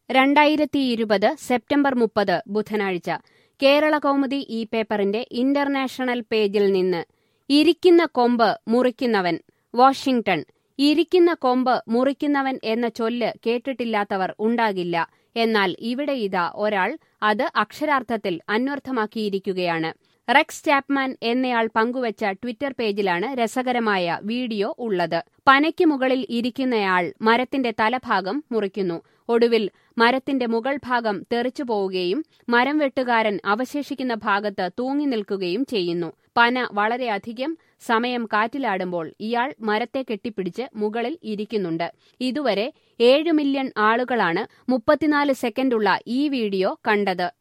രണ്ടായിരത്തി ഇരുപത് സെപ്റ്റംബർ മുപ്പത് ബുധനാഴ്ച കേരള കൗമുദി ഈ പേപ്പറിന്റെ ഇന്റർനാഷണൽ പേജിൽ നിന്ന് ഇരിക്കുന്ന കൊമ്പ് മുറിക്കുന്നവൻ വാഷിംഗ്ടൺ ഇരിക്കുന്ന കൊമ്പ് മുറിക്കുന്നവൻ എന്ന ചൊല്ല് കേട്ടിട്ടില്ലാത്തവർ ഉണ്ടാകില്ല എന്നാൽ ഇവിടെ ഇതാ ഒരാൾ അത് അക്ഷരാർത്ഥത്തിൽ അന്വർത്ഥമാക്കിയിരിക്കുകയാണ് റെക്സ് ചാപ്മാൻ എന്നയാൾ പങ്കുവച്ച ട്വിറ്റർ പേജിലാണ് രസകരമായ വീഡിയോ ഉള്ളത് പനയ്ക്ക് മുകളിൽ ഇരിക്കുന്നയാൾ മരത്തിന്റെ തലഭാഗം മുറിക്കുന്നു ഒടുവിൽ മരത്തിന്റെ മുകൾ ഭാഗം തെറിച്ചു പോവുകയും മരം വെട്ടുകാരൻ അവശേഷിക്കുന്ന ഭാഗത്ത് തൂങ്ങി നിൽക്കുകയും ചെയ്യുന്നു പന വളരെയധികം സമയം കാറ്റിലാടുമ്പോൾ ഇയാൾ മരത്തെ കെട്ടിപ്പിടിച്ച് മുകളിൽ ഇരിക്കുന്നുണ്ട് ഇതുവരെ ഏഴ് മില്യൺ ആളുകളാണ് മുപ്പത്തിനാല് സെക്കൻഡുള്ള ഈ വീഡിയോ കണ്ടത്